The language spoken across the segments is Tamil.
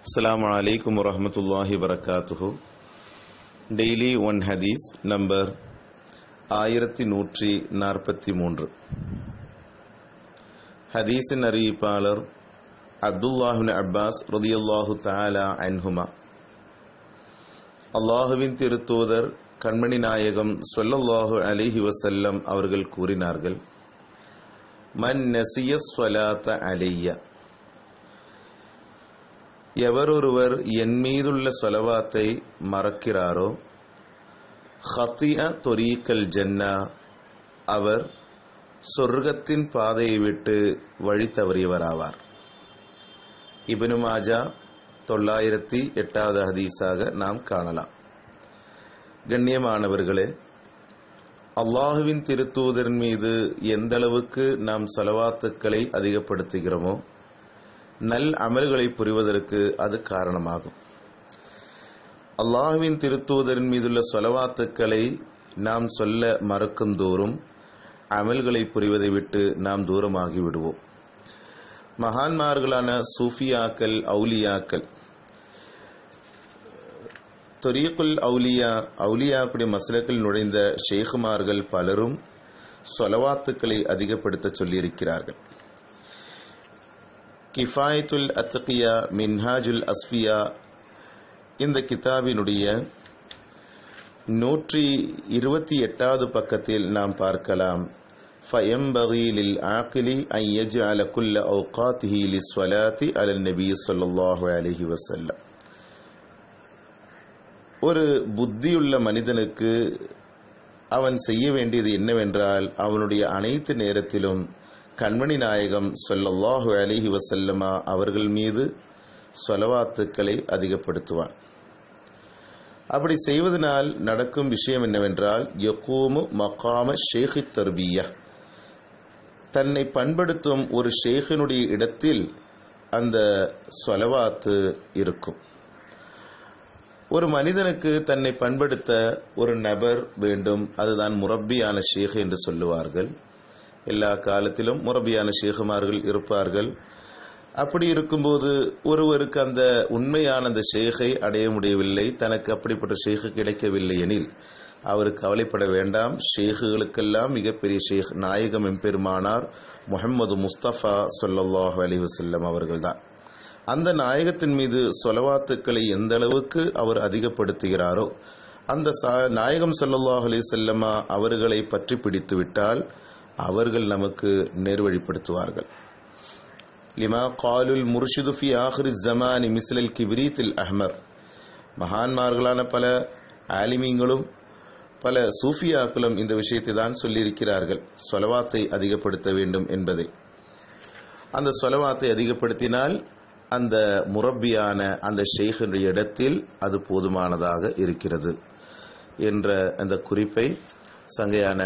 السلام عليكم ورحمة الله وبركاته டெய்லி ஒன் ஹதீஸ் நம்பர் ஆயிரத்தி நூற்றி நாற்பத்தி மூன்று ஹதீஸின் அறிவிப்பாளர் அப்துல்லாஹின் அப்பாஸ் ரதியுல்லாஹு தஆலா அன்ஹுமா அல்லாஹுவின் திருத்தூதர் கண்மணி நாயகம் ஸல்லல்லாஹு அலைஹி வஸல்லம் அவர்கள் கூறினார்கள் மன் நசிய ஸ்வலாத்த அலைய எவரொருவர் என் மீதுள்ள சொலவாத்தை மறக்கிறாரோ ஹத்திய தொரீக்கல் ஜன்னா அவர் சொர்க்கத்தின் பாதையை விட்டு வழி தவறியவராவார் இப்னு மாஜா தொள்ளாயிரத்தி எட்டாவது ஹதீஸாக நாம் காணலாம் கண்ணியமானவர்களே அல்லாஹுவின் திருத்தூதரின் மீது எந்த அளவுக்கு நாம் சொலவாத்துக்களை அதிகப்படுத்துகிறோமோ நல் அமல்களை புரிவதற்கு அது காரணமாகும் அல்லாஹுவின் திருத்தூதரின் மீதுள்ள சொலவாத்துக்களை நாம் சொல்ல மறக்கும் தோறும் அமல்களை புரிவதை விட்டு நாம் தூரமாகி விடுவோம் மகான்மார்களான சூஃபியாக்கள் அவுலியாக்கள் தொரியக்குல் அவுலியா அவுலியாக்குடைய மசலக்கில் நுழைந்த ஷேகுமார்கள் பலரும் சொலவாத்துக்களை அதிகப்படுத்த சொல்லியிருக்கிறார்கள் கிஃபாயத்துல் அத்தகியா மின்ஹாஜுல் அஸ்பியா இந்த கிதாபினுடைய நூற்றி இருபத்தி எட்டாவது பக்கத்தில் நாம் பார்க்கலாம் فينبغي للعاقل أن يجعل كل أوقاته للصلاة على النبي صلى الله عليه وسلم ஒரு புத்தியுள்ள மனிதனுக்கு அவன் செய்ய வேண்டியது என்னவென்றால் அவனுடைய அனைத்து நேரத்திலும் கண்மணி நாயகம் சொல்லல்லாஹு அலிஹி வசல்லமா அவர்கள் மீது சொலவாத்துக்களை அதிகப்படுத்துவார் அப்படி செய்வதனால் நடக்கும் விஷயம் என்னவென்றால் யக்கூமு மகாம ஷேഖி தர்பியா தன்னை பண்படுத்தும் ஒரு ஷேഖினுடைய இடத்தில் அந்த சொலவாத்து இருக்கும் ஒரு மனிதனுக்கு தன்னை பண்படுத்த ஒரு நபர் வேண்டும் அதுதான் முரப்பியான ஷேக் என்று சொல்லுவார்கள் எல்லா காலத்திலும் முரபியான ஷேகுமார்கள் இருப்பார்கள் அப்படி இருக்கும்போது ஒருவருக்கு அந்த உண்மையான அந்த ஷேகை அடைய முடியவில்லை தனக்கு அப்படிப்பட்ட ஷேகு கிடைக்கவில்லை எனில் அவர் கவலைப்பட வேண்டாம் ஷேகுகளுக்கெல்லாம் மிகப்பெரிய ஷேக் நாயகம் எம்பெருமானார் முகமது முஸ்தபா சொல்லல்லாஹு அலி வசல்லம் அவர்கள்தான் அந்த நாயகத்தின் மீது சொலவாத்துக்களை எந்த அளவுக்கு அவர் அதிகப்படுத்துகிறாரோ அந்த நாயகம் சல்லாஹ் அலி செல்லமா அவர்களை பற்றி பிடித்து விட்டால் அவர்கள் நமக்கு நேர்வழிப்படுத்துவார்கள் லிமா காலுல் முர்ஷிது ஃபி ஆஹிரி ஜமானி மிஸ்லல் கிபிரீத்தில் அஹ்மர் மகான்மார்களான பல ஆலிமீங்களும் பல சூஃபியாக்களும் இந்த விஷயத்தை தான் சொல்லியிருக்கிறார்கள் சொலவாத்தை அதிகப்படுத்த வேண்டும் என்பதை அந்த சொலவாத்தை அதிகப்படுத்தினால் அந்த முரப்பியான அந்த ஷேഖனுடைய இடத்தில் அது போதுமானதாக இருக்கிறது என்ற அந்த குறிப்பை சங்கையான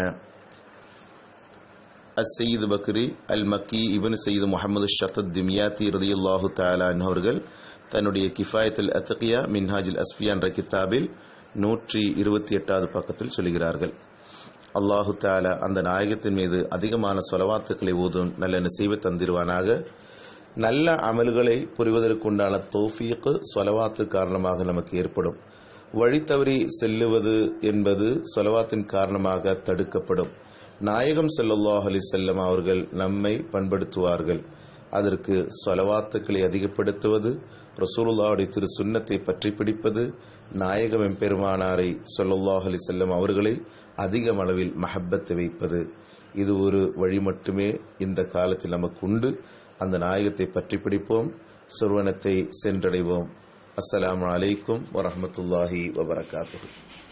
அசெய்து பக்ரி அல் மக்கி இவன் செய்து முகமது ஷத்தத் திமியாத்தி ரதியுல்லாஹு தாலான் அவர்கள் தன்னுடைய கிஃபாயத்தில் அத்தகியா மின்ஹாஜில் அஸ்பியா என்ற கித்தாபில் நூற்றி இருபத்தி எட்டாவது பக்கத்தில் சொல்கிறார்கள் அல்லாஹு தாலா அந்த நாயகத்தின் மீது அதிகமான சொலவாத்துக்களை ஊதும் நல்ல நசீவை தந்திருவானாக நல்ல அமல்களை புரிவதற்குண்டான தோஃபீக்கு சொலவாத்து காரணமாக நமக்கு ஏற்படும் வழி தவறி செல்லுவது என்பது சொலவாத்தின் காரணமாக தடுக்கப்படும் நாயகம் செல்லல்லாஹ் அலி செல்லம் அவர்கள் நம்மை பண்படுத்துவார்கள் அதற்கு சொலவாத்துக்களை அதிகப்படுத்துவது ரசூலுல்லாவுடைய திரு சுண்ணத்தை பற்றி பிடிப்பது நாயகம் எம்பெருமானாரை சொல்லல்லாஹ் அலி செல்லம் அவர்களை அதிக அளவில் மஹப்பத்து வைப்பது இது ஒரு வழி மட்டுமே இந்த காலத்தில் நமக்கு உண்டு அந்த நாயகத்தை பற்றி பிடிப்போம் சுர்வனத்தை சென்றடைவோம் அஸ்ஸலாமு அலைக்கும் வரஹமத்துல்லாஹி வபரகாத்து